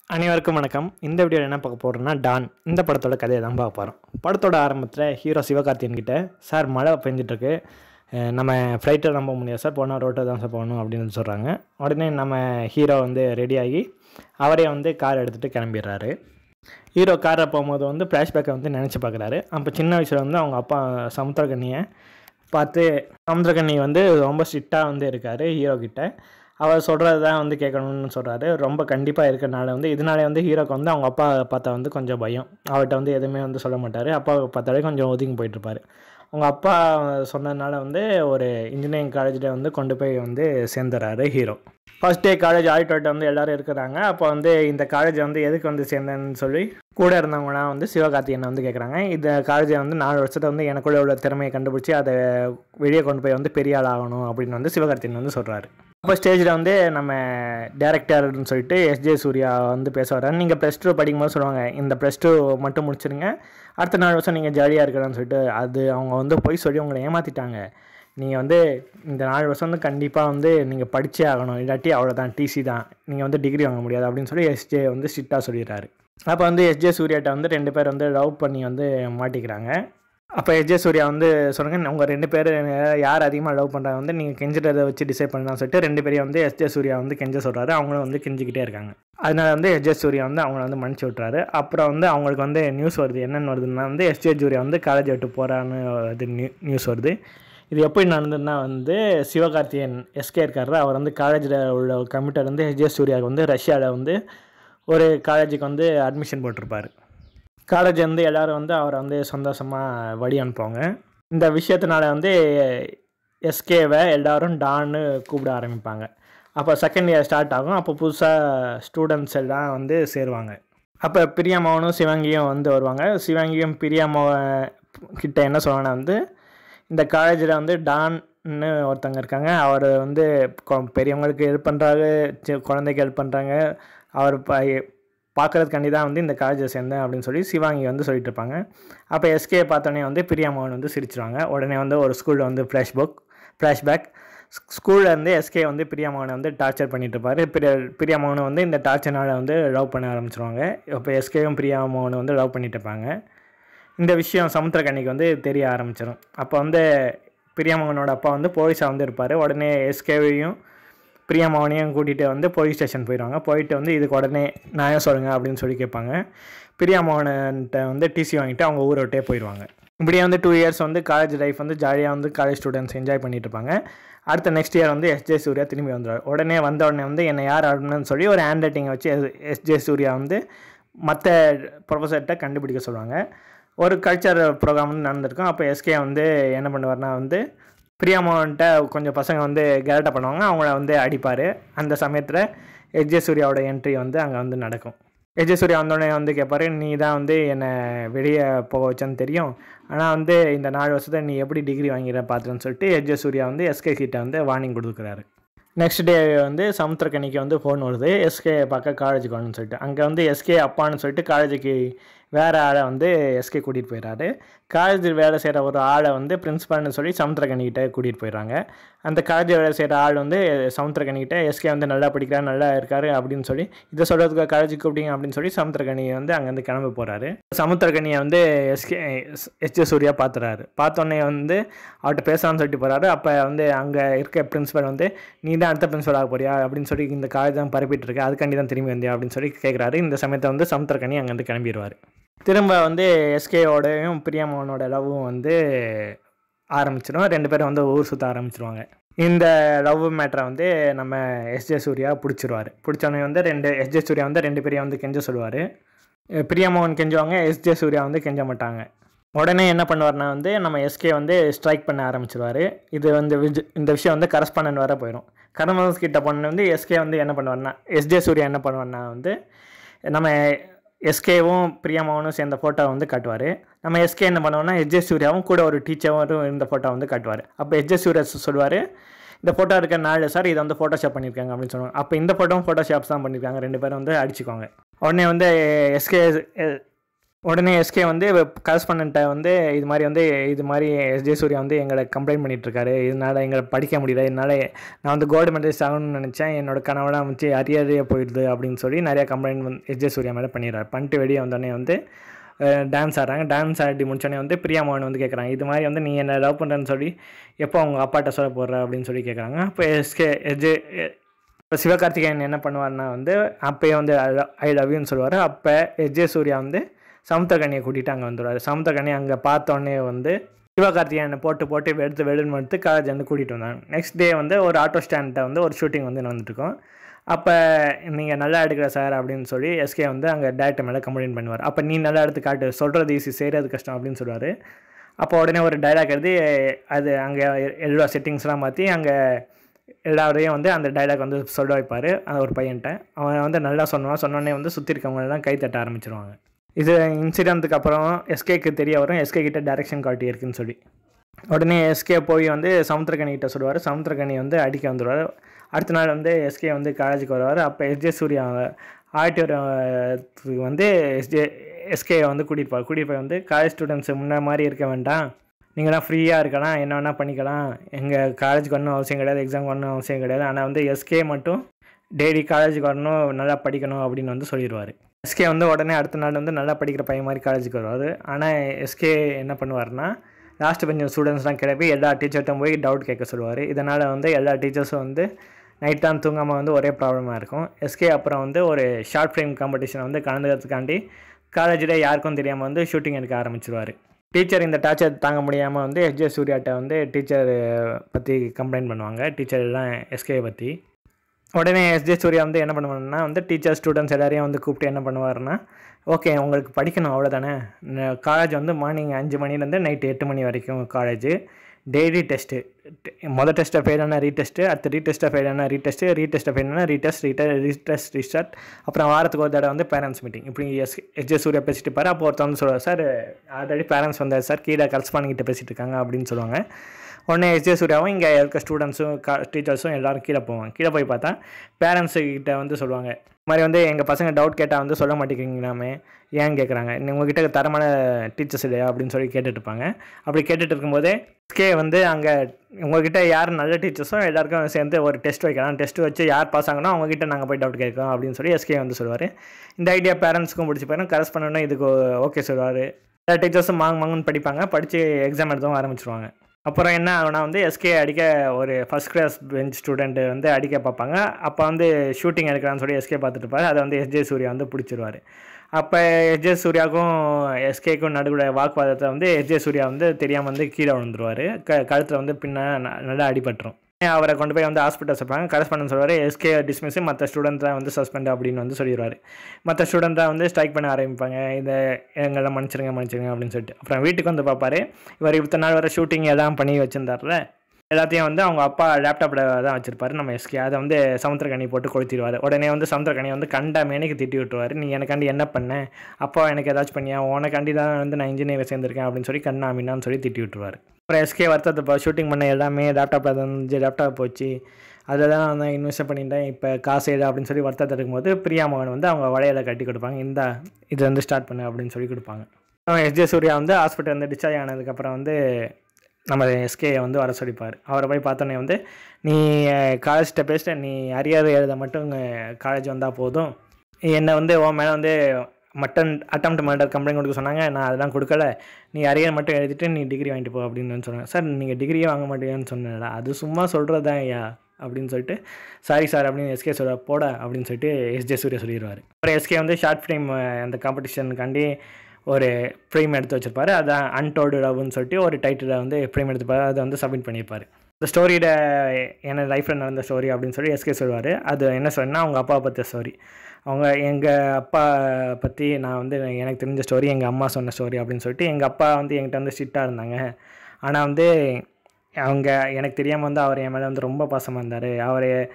அனைவருக்கும் வணக்கம் இந்த வீடியோவில் என்ன பார்க்க போகிறோம்னா டான் இந்த படத்தோட கதையை தான் பார்க்க போகிறோம் படத்தோட ஆரம்பத்தில் ஹீரோ சிவகார்த்தியன் கிட்ட சார் மழை பெஞ்சிட்ருக்கு நம்ம ஃப்ளைட்டை நம்ப முடியாது சார் போனால் ரோட்டை தான் சார் போகணும் அப்படின்னு சொல்கிறாங்க உடனே நம்ம ஹீரோ வந்து ரெடியாகி அவரே வந்து கார் எடுத்துகிட்டு கிளம்பிடுறாரு ஹீரோ காரில் போகும்போது வந்து ஃப்ளாஷ்பேக்கை வந்து நினச்சி பார்க்குறாரு அப்போ சின்ன வயசில் வந்து அவங்க அப்பா சமுத்திரகன்னியை பார்த்து சமுத்திரகன்னி வந்து ரொம்ப ஸ்ட்ரிக்டாக வந்து இருக்கார் ஹீரோ கிட்ட அவர் சொல்கிறது தான் வந்து கேட்கணும்னு சொல்கிறாரு ரொம்ப கண்டிப்பாக இருக்கிறனால வந்து இதனாலே வந்து ஹீரோக்கு வந்து அவங்க அப்பா பார்த்தா வந்து கொஞ்சம் பயம் அவர்கிட்ட வந்து எதுவுமே வந்து சொல்ல மாட்டார் அப்பா பார்த்தாலே கொஞ்சம் ஒதுங்கி போயிட்டுருப்பார் அவங்க அப்பா சொன்னதுனால வந்து ஒரு இன்ஜினியரிங் காலேஜில் வந்து கொண்டு போய் வந்து சேர்ந்துறாரு ஹீரோ ஃபர்ஸ்ட் டே காலேஜ் ஆடிட்டோர்ட்ட வந்து எல்லோரும் இருக்கிறாங்க அப்போ வந்து இந்த காலேஜ் வந்து எதுக்கு வந்து சேர்ந்தேன்னு சொல்லி கூட இருந்தவங்களாம் வந்து சிவகார்த்திகேயனை வந்து கேட்குறாங்க இந்த காலேஜை வந்து நாலு வருஷத்தை வந்து எனக்குள்ளே உள்ள திறமையை கண்டுபிடிச்சி அதை வெளியே கொண்டு போய் வந்து பெரிய ஆள் ஆகணும் அப்படின்னு வந்து சிவகார்த்திகேயன் வந்து சொல்கிறாரு அப்போ ஸ்டேஜில் வந்து நம்ம டேரக்டர்னு சொல்லிட்டு எஸ்ஜே சூர்யா வந்து பேச வர்றாரு நீங்கள் ப்ளஸ் டூ படிக்கும்போது சொல்லுவாங்க இந்த ப்ளஸ் டூ மட்டும் முடிச்சிருங்க அடுத்த நாலு வருஷம் நீங்கள் ஜாலியாக இருக்கலாம்னு சொல்லிட்டு அது அவங்க வந்து போய் சொல்லி உங்களை ஏமாற்றிட்டாங்க நீங்கள் வந்து இந்த நாலு வருஷம் வந்து கண்டிப்பாக வந்து நீங்கள் படித்தே ஆகணும் இல்லாட்டி அவ்வளோதான் டிசி தான் நீங்கள் வந்து டிகிரி வாங்க முடியாது அப்படின்னு சொல்லி எஸ்ஜே வந்து ஸ்ட்ரிக்டாக சொல்லிடுறாரு அப்போ வந்து எஸ்ஜே சூர்யாட்ட வந்து ரெண்டு பேர் வந்து லவ் பண்ணி வந்து மாட்டிக்கிறாங்க அப்போ எஸ்ஜே சூர்யா வந்து சொல்லுங்கள் உங்கள் ரெண்டு பேர் யார் அதிகமாக லவ் பண்ணுறாங்க வந்து நீங்கள் கெஞ்சிட்டதை வச்சு டிசைட் பண்ணலாம் சொல்லிட்டு ரெண்டு பேரையும் வந்து எஸ்ஜே சூர்யா வந்து கெஞ்ச சொல்கிறாரு அவங்களும் வந்து கெஞ்சிக்கிட்டே இருக்காங்க அதனால வந்து எஸ்ஜே சூர்யா வந்து அவங்கள வந்து மன்னிச்சு விட்றாரு அப்புறம் வந்து அவங்களுக்கு வந்து நியூஸ் வருது என்னென்னு வருதுன்னா வந்து எஸ்ஜே சூர்யா வந்து காலேஜ் விட்டு போகிறான்னு இது நியூ நியூஸ் வருது இது எப்படி நடந்ததுன்னா வந்து சிவகார்த்தியன் எஸ்கே இருக்காரு அவர் வந்து காலேஜில் உள்ள கம்ப்யூட்டர் வந்து எஸ்ஜே சூர்யாவுக்கு வந்து ரஷ்யாவில் வந்து ஒரு காலேஜுக்கு வந்து அட்மிஷன் போட்டிருப்பார் காலேஜ் வந்து எல்லோரும் வந்து அவரை வந்து சந்தோஷமாக வழி அனுப்புவாங்க இந்த விஷயத்தினால வந்து எஸ்கேவை எல்லோரும் டான்னு கூப்பிட ஆரம்பிப்பாங்க அப்போ செகண்ட் இயர் ஸ்டார்ட் ஆகும் அப்போ புதுசாக ஸ்டூடெண்ட்ஸ் எல்லாம் வந்து சேருவாங்க அப்போ பிரியாமாவனும் சிவங்கியும் வந்து வருவாங்க சிவங்கியும் பிரியாமாவ கிட்ட என்ன சொல்லுவாங்கன்னா வந்து இந்த காலேஜில் வந்து டான்னு ஒருத்தங்க இருக்காங்க அவர் வந்து பெரியவங்களுக்கு ஹெல்ப் பண்ணுறாரு குழந்தைக்கு ஹெல்ப் பண்ணுறாங்க அவர் பார்க்குறதுக்காண்டி தான் வந்து இந்த காலேஜில் சேர்ந்தேன் அப்படின்னு சொல்லி சிவாங்கி வந்து சொல்லிட்டு இருப்பாங்க அப்போ எஸ்கே பார்த்தோன்னே வந்து பிரியாமோகன் வந்து சிரிச்சிருவாங்க உடனே வந்து ஒரு ஸ்கூலில் வந்து ஃப்ளாஷ்புக் ஃப்ளாஷ்பேக் ஸ்கூலில் வந்து எஸ்கே வந்து பிரியாமோகனை வந்து டார்ச்சர் பண்ணிட்டு இருப்பார் பிரியா பிரியாமோகனை வந்து இந்த டார்ச்சர்னால் வந்து லவ் பண்ண ஆரம்பிச்சிருவாங்க இப்போ எஸ்கேவும் பிரியாமோகனை வந்து லவ் பண்ணிட்டு இருப்பாங்க இந்த விஷயம் சமுத்திரக்கண்ணிக்கு வந்து தெரிய ஆரம்பிச்சிடும் அப்போ வந்து பிரியாமோகனோட அப்பா வந்து போலீஸாக வந்து இருப்பார் உடனே எஸ்கேவையும் பிரியாமாவனையும் கூட்டிகிட்டு வந்து போலீஸ் ஸ்டேஷன் போயிடுவாங்க போயிட்டு வந்து இதுக்கு உடனே நியாயம் சொல்லுங்கள் அப்படின்னு சொல்லி கேட்பாங்க பிரியாமாவன்கிட்ட வந்து டிசி வாங்கிட்டு அவங்க ஊரை விட்டே போயிடுவாங்க இப்படியே வந்து டூ இயர்ஸ் வந்து காலேஜ் லைஃப் வந்து ஜாலியாக வந்து காலேஜ் ஸ்டூடெண்ட்ஸ் என்ஜாய் பண்ணிட்டு இருப்பாங்க அடுத்த நெக்ஸ்ட் இயர் வந்து எஸ்ஜே சூர்யா திரும்பி வந்துடுவார் உடனே வந்த உடனே வந்து என்னை யார் ஆடணும்னு சொல்லி ஒரு ஹேண்ட் ரைட்டிங்கை வச்சு எஸ்ஜே சூர்யா வந்து மற்ற ப்ரொஃபஸர்கிட்ட கண்டுபிடிக்க சொல்லுவாங்க ஒரு கல்ச்சர் ப்ரோக்ராம் வந்து நடந்திருக்கும் அப்போ எஸ்கே வந்து என்ன பண்ணுவார்னா வந்து பிரியாமோன்ட்ட கொஞ்சம் பசங்க வந்து கேரட்டை பண்ணுவாங்க அவங்கள வந்து அடிப்பார் அந்த சமயத்தில் எஜ்ஜே சூர்யாவோட என்ட்ரி வந்து அங்கே வந்து நடக்கும் எஜ்ஜே சூர்யா வந்தோடனே வந்து கேட்பாரு நீ தான் வந்து என்னை வெளியே போக வச்சேன்னு தெரியும் ஆனால் வந்து இந்த நாலு வருஷத்தை நீ எப்படி டிகிரி வாங்கிற பார்த்துன்னு சொல்லிட்டு எஜ்ஜே சூர்யா வந்து எஸ்கே கிட்ட வந்து வார்னிங் கொடுக்குறாரு நெக்ஸ்ட் டே வந்து சமுத்திரக்கனிக்கு வந்து ஃபோன் வருது எஸ்கே பார்க்க காலேஜுக்கு வரணும்னு சொல்லிட்டு அங்கே வந்து எஸ்கே அப்பான்னு சொல்லிட்டு காலேஜுக்கு வேறு ஆளை வந்து எஸ்கே கூட்டிகிட்டு போயிடறாரு காலேஜில் வேலை செய்கிற ஒரு ஆளை வந்து பிரின்ஸ்பால்னு சொல்லி சமுத்திரக்கனிக்கிட்ட கூட்டிகிட்டு போயிடுறாங்க அந்த காலேஜ் வேலை செய்கிற ஆள் வந்து சமுத்திரக்கனிக்கிட்ட எஸ்கே வந்து நல்லா படிக்கிறார் நல்லா இருக்கார் அப்படின்னு சொல்லி இதை சொல்கிறதுக்கு காலேஜுக்கு கூப்பிட்டீங்க அப்படின்னு சொல்லி சமுத்திரக்கனி வந்து அங்கேருந்து கிளம்பி போகிறாரு சமுத்திரக்கனியை வந்து எஸ்கே எஸ்ஜே சூர்யா பார்த்துறாரு பார்த்தோன்னே வந்து அவர்கிட்ட பேசலாம்னு சொல்லிட்டு போகிறாரு அப்போ வந்து அங்கே இருக்க பிரின்ஸிபல் வந்து நீ தான் அடுத்த பிரின்ஸிபல் ஆக போறியா அப்படின்னு சொல்லி இந்த காலேஜ் தான் பரப்பிட்டு இருக்கு அதுக்காண்டி தான் திரும்பி வந்தியா அப்படின்னு சொல்லி கேட்குறாரு இந்த சமயத்தை வந்து சமுத்திரக்கனி அங்கேருந்து கிளம்பிடுவார் திரும்ப வந்து எஸ்கேயோடையும் பிரியாமோனோட லவ்வும் வந்து ஆரம்பிச்சிடும் ரெண்டு பேரும் வந்து ஊர் சுற்ற ஆரம்பிச்சிருவாங்க இந்த லவ் மேட்டரை வந்து நம்ம எஸ்ஜே சூர்யா பிடிச்சிருவார் பிடிச்சோடனே வந்து ரெண்டு எஸ்ஜே சூர்யா வந்து ரெண்டு பேரையும் வந்து கெஞ்ச சொல்லுவார் பிரியாமோகன் கெஞ்சுவாங்க எஸ்ஜே சூர்யா வந்து கெஞ்ச மாட்டாங்க உடனே என்ன பண்ணுவார்னா வந்து நம்ம எஸ்கே வந்து ஸ்ட்ரைக் பண்ண ஆரம்பிச்சிருவார் இது வந்து விஜ் இந்த விஷயம் வந்து கரஸ்பாண்டன்ட் வர போயிடும் கரமஸ் கிட்ட பண்ண வந்து எஸ்கே வந்து என்ன பண்ணுவார்னா எஸ்ஜே சூர்யா என்ன பண்ணுவார்னா வந்து நம்ம எஸ்கேவும் பிரியாமாவனும் சேர்ந்த ஃபோட்டோ வந்து காட்டுவார் நம்ம எஸ்கே என்ன பண்ணுவோம்னா எஸ்ஜே சூர்யாவும் கூட ஒரு டீச்சரும் இந்த ஃபோட்டோ வந்து காட்டுவார் அப்போ எஸ்ஜே சூர்யா சொல்லுவார் இந்த ஃபோட்டோ இருக்க நாள் சார் இதை வந்து ஃபோட்டோஷாப் பண்ணியிருக்காங்க அப்படின்னு சொல்லுவாங்க அப்போ இந்த ஃபோட்டோவும் ஃபோட்டோஷாப்ஸ் தான் பண்ணியிருக்காங்க ரெண்டு பேரும் வந்து அடிச்சுக்கோங்க உடனே வந்து எஸ்கே உடனே எஸ்கே வந்து கரஸ்பாண்ட்டை வந்து இது மாதிரி வந்து இது மாதிரி எஸ்ஜே சூர்யா வந்து எங்களை கம்ப்ளைண்ட் பண்ணிகிட்ருக்காரு இதனால் எங்களை படிக்க முடியல இதனால் நான் வந்து கோல்டு மெடலிஸ்ட் ஆகணும்னு நினச்சேன் என்னோட கனவெல்லாம் வச்சு அரியறையே போயிடுது அப்படின்னு சொல்லி நிறையா கம்ப்ளைண்ட் வந்து எஸ்ஜே சூர்யா மேலே பண்ணிடுறாரு பண்ணிட்டு வெளியே வந்தோடனே வந்து டான்ஸ் ஆடுறாங்க டான்ஸ் ஆடி முடிச்சோடனே வந்து பிரியா மோகன் வந்து கேட்குறாங்க இது மாதிரி வந்து நீ என்ன லவ் பண்ணுறேன்னு சொல்லி எப்போ அவங்க அப்பாட்ட சொல்ல போடுற அப்படின்னு சொல்லி கேட்குறாங்க அப்போ எஸ்கே எஸ்ஜே இப்போ சிவகார்த்திகேயன் என்ன பண்ணுவார்னா வந்து அப்போயே வந்து ஐ லவ் யூன்னு சொல்லுவார் அப்போ எஸ்ஜே சூர்யா வந்து சமுத்திரக்கனியை கூட்டிகிட்டு அங்கே வந்துடுவார் சமுத்திரக்கனி அங்கே பார்த்தோன்னே வந்து சிவகார்த்திகேயனை போட்டு போட்டு வெடுத்து வெடுன்னு எடுத்து காலேஜ் வந்து கூட்டிகிட்டு வந்தாங்க நெக்ஸ்ட் டே வந்து ஒரு ஆட்டோ ஸ்டாண்ட்டை வந்து ஒரு ஷூட்டிங் வந்து நடந்துட்டுருக்கோம் அப்போ நீங்கள் நல்லா எடுக்கிற சார் அப்படின்னு சொல்லி எஸ்கே வந்து அங்கே டேரக்டர் மேலே கம்ப்ளைண்ட் பண்ணுவார் அப்போ நீ நல்லா எடுத்து காட்டு சொல்கிறது ஈஸி செய்கிறது கஷ்டம் அப்படின்னு சொல்லுவார் அப்போ உடனே ஒரு டைலாக் எழுதி அது அங்கே எல்லா செட்டிங்ஸ்லாம் மாற்றி அங்கே எல்லாரையும் வந்து அந்த டைலாக் வந்து சொல்ல வைப்பார் அந்த ஒரு பையன்ட்ட அவன் வந்து நல்லா சொன்னான் சொன்னோடனே வந்து சுற்றி இருக்கவங்களெல்லாம் கை தட்ட ஆரம்பிச்சிருவாங்க இது இன்சிடென்ட்டுக்கு அப்புறம் எஸ்கேக்கு தெரிய வரும் எஸ்கே கிட்ட டைரக்ஷன் காட்டி இருக்குன்னு சொல்லி உடனே எஸ்கே போய் வந்து சமுத்திரக்கனி கிட்ட சொல்லுவார் சமுத்திரக்கனி வந்து அடிக்க வந்துடுவார் அடுத்த நாள் வந்து எஸ்கே வந்து காலேஜுக்கு வருவார் அப்போ எஸ்ஜே சூர்யா ஆடிட்டோரியத்துக்கு வந்து எஸ்ஜே எஸ்கே வந்து கூட்டிகிட்டு போவார் கூட்டிகிட்டு போய் வந்து காலேஜ் ஸ்டூடெண்ட்ஸ் முன்ன மாதிரி இருக்க வேண்டாம் நீங்களாம் ஃப்ரீயாக இருக்கலாம் என்ன வேணால் பண்ணிக்கலாம் எங்கள் காலேஜுக்கு வரணும் அவசியம் கிடையாது எக்ஸாம் வரணும் அவசியம் கிடையாது ஆனால் வந்து எஸ்கே மட்டும் டெய்லி காலேஜுக்கு வரணும் நல்லா படிக்கணும் அப்படின்னு வந்து சொல்லிடுவார் எஸ்கே வந்து உடனே அடுத்த நாள் வந்து நல்லா படிக்கிற பையன் மாதிரி காலேஜுக்கு வருவார் ஆனால் எஸ்கே என்ன பண்ணுவார்னா லாஸ்ட் பெஞ்ச் ஸ்டூடெண்ட்ஸ்லாம் கிளப்பி எல்லா டீச்சர்ட்டும் போய் டவுட் கேட்க சொல்லுவார் இதனால் வந்து எல்லா டீச்சர்ஸும் வந்து நைட் தான் தூங்காமல் வந்து ஒரே ப்ராப்ளமாக இருக்கும் எஸ்கே அப்புறம் வந்து ஒரு ஷார்ட் ஃபிலிம் காம்படிஷன் வந்து கலந்துக்கிறதுக்காண்டி காலேஜில் யாருக்கும் தெரியாமல் வந்து ஷூட்டிங் எடுக்க ஆரம்பிச்சிருவார் டீச்சர் இந்த டார்ச்சர் தாங்க முடியாமல் வந்து எஸ்ஜே சூர்யாட்ட வந்து டீச்சர் பற்றி கம்ப்ளைண்ட் பண்ணுவாங்க டீச்சர் எல்லாம் எஸ்கே பற்றி உடனே எஸ்ஜே சூர்யா வந்து என்ன பண்ணுவாருன்னா வந்து டீச்சர் ஸ்டூடெண்ட்ஸ் எல்லாரையும் வந்து கூப்பிட்டு என்ன பண்ணுவாருன்னா ஓகே உங்களுக்கு படிக்கணும் அவ்வளோதானே காலேஜ் வந்து மார்னிங் அஞ்சு மணிலேருந்து நைட்டு எட்டு மணி வரைக்கும் காலேஜு டெய்லி டெஸ்ட்டு மொதல் டெஸ்ட்டை ஃபெயில் ஆனால் ரீடெஸ்ட்டு அடுத்த ரீடெஸ்ட்டை ஃபெயில் ஆனால் ரீடெஸ்ட்டு ரீடெஸ்ட்டை ஃபெயில் ஆனால் ரீடெஸ்ட் ரீட்ட ரீடெஸ்ட் ரீஸ்டார்ட் அப்புறம் வாரத்துக்கு ஒரு தடவை வந்து பேரண்ட்ஸ் மீட்டிங் இப்படி எஸ் எஸ்ஜே சூர்யா பேசிட்டு இருப்பார் அப்போ ஒருத்தர் வந்து சொல்லுவார் சார் ஆல்ரெடி பேரண்ட்ஸ் வந்தார் சார் கீழே கரஸ்பாண்ட் கிட்ட பேசிட்டு இருக்காங்க அப்படின்னு சொல்லுவாங்க உடனே எஸ்ஜே சூர்யாவும் இங்கே இருக்க ஸ்டூடெண்ட்ஸும் கா டீச்சர்ஸும் எல்லோரும் கீழே போவாங்க கீழே போய் பார்த்தா பேரண்ட்ஸு கிட்ட வந்து சொல்லுவாங்க இது மாதிரி வந்து எங்கள் பசங்க டவுட் கேட்டால் வந்து சொல்ல மாட்டேங்கிறீங்களாமே ஏன் கேட்குறாங்க உங்ககிட்ட தரமான டீச்சர்ஸ் இல்லையா அப்படின்னு சொல்லி கேட்டுட்டு இருப்பாங்க அப்படி கேட்டுட்டு இருக்கும்போதே கே வந்து அங்கே உங்ககிட்ட யார் நல்ல டீச்சர்ஸோ எல்லாருக்கும் சேர்ந்து ஒரு டெஸ்ட் வைக்கலாம் டெஸ்ட் வச்சு யார் பாஸ் ஆகணும் அவங்ககிட்ட நாங்கள் போய் டவுட் கேட்கோம் அப்படின்னு சொல்லி எஸ்கே வந்து சொல்லுவார் இந்த ஐடியா பேரண்ட்ஸ்க்கும் பிடிச்சி போயிடும் கரஸ்பாண்டும் இதுக்கு ஓகே சொல்லுவார் எல்லா டீச்சர்ஸும் மாங் மாங்குன்னு படிப்பாங்க படித்து எக்ஸாம் எழுதவும் ஆரம்பிச்சிருவாங்க அப்புறம் என்ன ஆகுனா வந்து எஸ்கே அடிக்க ஒரு ஃபஸ்ட் கிளாஸ் பெஞ்ச் ஸ்டூடெண்ட்டு வந்து அடிக்க பார்ப்பாங்க அப்போ வந்து ஷூட்டிங் எடுக்கிறான்னு சொல்லி எஸ்கே பார்த்துட்டு இருப்பாரு அதை வந்து எஸ்ஜே சூர்யா வந்து பிடிச்சிருவார் அப்போ எஸ்ஜே சூர்யாவுக்கும் எஸ்கேக்கும் நடுவில் வாக்குவாதத்தை வந்து எஸ்ஜே சூர்யா வந்து தெரியாமல் வந்து கீழே விழுந்துருவார் க கழுத்தில் வந்து பின்ன நல்லா அடிபட்டுரும் அவரை கொண்டு போய் வந்து ஹாஸ்பிட்டல் சேர்ப்பாங்க கரஸ்பாண்டன் சொல்லுவார் எஸ்கே டிஸ்மிஸ் மற்ற ஸ்டூடெண்ட் தான் வந்து சஸ்பெண்ட் அப்படின்னு வந்து சொல்லிடுவார் மற்ற ஸ்டூடெண்ட் தான் வந்து ஸ்ட்ரைக் பண்ண ஆரம்பிப்பாங்க இதை எங்களை மன்னிச்சிருங்க மன்னிச்சிருங்க அப்படின்னு சொல்லிட்டு அப்புறம் வீட்டுக்கு வந்து பார்ப்பாரு இவர் இத்தனை நாள் வர ஷூட்டிங் எல்லாம் பண்ணி வச்சிருந்தார்ல எல்லாத்தையும் வந்து அவங்க அப்பா லேப்டாப்பில் தான் வச்சிருப்பாரு நம்ம எஸ்கே அதை வந்து சமுத்திரக்கனி போட்டு கொளுத்திடுவார் உடனே வந்து சமுத்திரக்கனி வந்து கண்ட மேனைக்கு திட்டி விட்டுருவார் நீ எனக்காண்டி என்ன பண்ண அப்பா எனக்கு ஏதாச்சும் பண்ணியா உனக்காண்டி தான் வந்து நான் இன்ஜினியர் சேர்ந்திருக்கேன் அப்படின்னு சொல்லி கண்ணா மீனான்னு சொல்லி திட்டி விட்டுருவார் அப்புறம் எஸ்கே வருத்தத்தை இப்போ ஷூட்டிங் பண்ண எல்லாமே லேப்டாப்பில் வந்து லேப்டாப் போச்சு அதை தான் நான் இன்வெஸ்ட் பண்ணிட்டேன் இப்போ காசு எடு அப்படின்னு சொல்லி வருத்தத்தை இருக்கும்போது பிரியா மகன் வந்து அவங்க வளையலை கட்டி கொடுப்பாங்க இந்த இது வந்து ஸ்டார்ட் பண்ணு அப்படின்னு சொல்லி கொடுப்பாங்க எஸ்ஜே சூர்யா வந்து ஹாஸ்பிட்டல் வந்து டிஸ்சார்ஜ் ஆனதுக்கப்புறம் வந்து நம்ம எஸ்கே வந்து வர சொல்லிப்பார் அவரை போய் பார்த்தோன்னே வந்து நீ காலேஜ்கிட்ட பேசிட்ட நீ அரியர் எழுத மட்டும் காலேஜ் வந்தால் போதும் என்னை வந்து உன் மேலே வந்து மட்டன் அட்டம்ப்ட் மர்டர் கம்ப்ளைண்ட் கொடுக்க சொன்னாங்க நான் அதெல்லாம் கொடுக்கல நீ அரியர் மட்டும் எழுதிட்டு நீ டிகிரி வாங்கிட்டு போ அப்படின்னு சொன்னாங்க சார் நீங்கள் டிகிரியே வாங்க மாட்டீங்கன்னு சொன்னேன்டா அது சும்மா சொல்கிறது தான் ஐயா அப்படின்னு சொல்லிட்டு சாரி சார் அப்படின்னு எஸ்கே சொல்ல போட அப்படின்னு சொல்லிட்டு எஸ்ஜே சூர்யா சொல்லிடுவார் அப்புறம் எஸ்கே வந்து ஷார்ட் ஃபிலிம் அந்த காம்படிஷனுக்காண்டி ஒரு ஃப்ரேம் எடுத்து வச்சிருப்பாரு அதான் அன்டோல்டு லவ்னு சொல்லிட்டு ஒரு டைட்டில் வந்து ஃப்ரேம் எடுத்துப்பாரு அதை வந்து சப்மிட் பண்ணியிருப்பார் இந்த ஸ்டோரியோட என்ன லைஃப்பில் நடந்த ஸ்டோரி அப்படின்னு சொல்லி எஸ்கே சொல்லுவார் அது என்ன சொன்னா அவங்க அப்பாவை பற்றிய ஸ்டோரி அவங்க எங்கள் அப்பா பற்றி நான் வந்து எனக்கு தெரிஞ்ச ஸ்டோரி எங்கள் அம்மா சொன்ன ஸ்டோரி அப்படின்னு சொல்லிட்டு எங்கள் அப்பா வந்து என்கிட்ட வந்து ஸ்ட்ரிக்டாக இருந்தாங்க ஆனால் வந்து அவங்க எனக்கு தெரியாமல் வந்து அவர் என் மேலே வந்து ரொம்ப பாசமாக இருந்தார் அவர்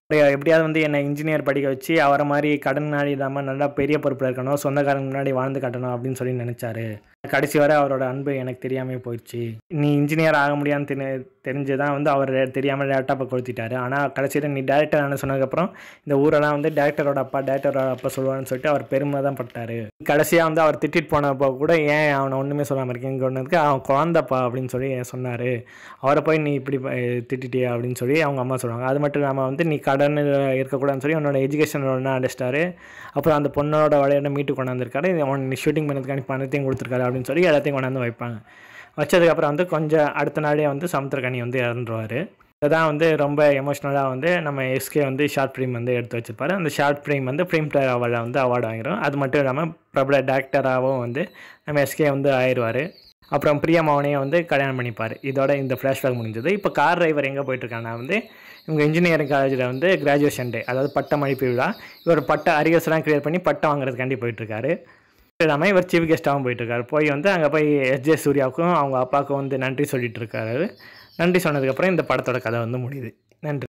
எப்படியாவது வந்து என்னை இன்ஜினியர் படிக்க வச்சு அவரை மாதிரி கடன் நாடி இல்லாமல் நல்லா பெரிய பொறுப்பில் இருக்கணும் சொந்தக்காரங்க முன்னாடி வாழ்ந்து காட்டணும் அப்படின்னு சொல்லி நினச்சாரு கடைசி வரை அவரோட அன்பு எனக்கு தெரியாமல் போயிடுச்சு நீ இன்ஜினியர் ஆக முடியான்னு தெரி தெரிஞ்சு தான் வந்து அவர் தெரியாமல் லேப்டாப்பை கொளுத்திட்டாரு ஆனால் கடைசியில் நீ டேரக்டர் ஆன சொன்னதுக்கப்புறம் இந்த ஊரெல்லாம் வந்து டேரக்டரோட அப்பா டேரக்டரோட அப்பா சொல்லுவான்னு சொல்லிட்டு அவர் பெருமை தான் பட்டாரு கடைசியாக வந்து அவர் திட்டிட்டு போனப்போ கூட ஏன் அவனை ஒன்றுமே சொல்லாமல் இருக்கீங்க ஒன்றுக்கு அவன் குழந்தப்பா அப்படின்னு சொல்லி சொன்னார் அவரை போய் நீ இப்படி ப- திட்டிட்டியா அப்படின்னு சொல்லி அவங்க அம்மா சொல்லுவாங்க அது மட்டும் இல்லாமல் வந்து நீ கடன் இருக்கக்கூடாதுன்னு சொல்லி உன்னோட எஜுகேஷன் ஒன்று அடிச்சிட்டாரு அப்புறம் அந்த பொண்ணோட விளையாட மீட்டு கொண்டாந்துருக்காரு அவன் நீ ஷூட்டிங் பண்ணதுக்கான பணத்தையும் கொடுத்துருக்காரு அப்படின்னு சொல்லி எல்லாத்தையும் கொண்டாந்து வைப்பாங்க வச்சதுக்கப்புறம் வந்து கொஞ்சம் அடுத்த நாளே வந்து சமுத்திரக்கனி வந்து இறந்துருவார் இதுதான் வந்து ரொம்ப எமோஷ்னலாக வந்து நம்ம எஸ்கே வந்து ஷார்ட் ஃபிலிம் வந்து எடுத்து வச்சிருப்பாரு அந்த ஷார்ட் ஃபிலிம் வந்து ஃபிலிம் பிளேயர் அவார்டில் வந்து அவார்டு வாங்கிடும் அது மட்டும் இல்லாமல் பிரபல டேரக்டராகவும் வந்து நம்ம எஸ்கே வந்து ஆயிடுவார் அப்புறம் பிரியமாவனையும் வந்து கல்யாணம் பண்ணிப்பார் இதோட இந்த ஃப்ளாஷ்பேக் முடிஞ்சது இப்போ கார் டிரைவர் எங்கே போயிட்டுருக்காங்கன்னா வந்து இவங்க இன்ஜினியரிங் காலேஜில் வந்து கிராஜுவேஷன் டே அதாவது பட்ட மதிப்பு விழா இவர் பட்ட அரியர்ஸ்லாம் கிளியர் பண்ணி பட்டம் வாங்குறதுக்காண்டி போயிட்டுருக்காரு இல்லாமல் இவர் சீஃப் கெஸ்ட்டாகவும் போயிட்டுருக்காரு போய் வந்து அங்கே போய் எஸ்ஜே சூர்யாவுக்கும் அவங்க அப்பாவுக்கும் வந்து நன்றி சொல்லிட்டு இருக்காரு நன்றி சொன்னதுக்கப்புறம் இந்த படத்தோட கதை வந்து முடியுது நன்றி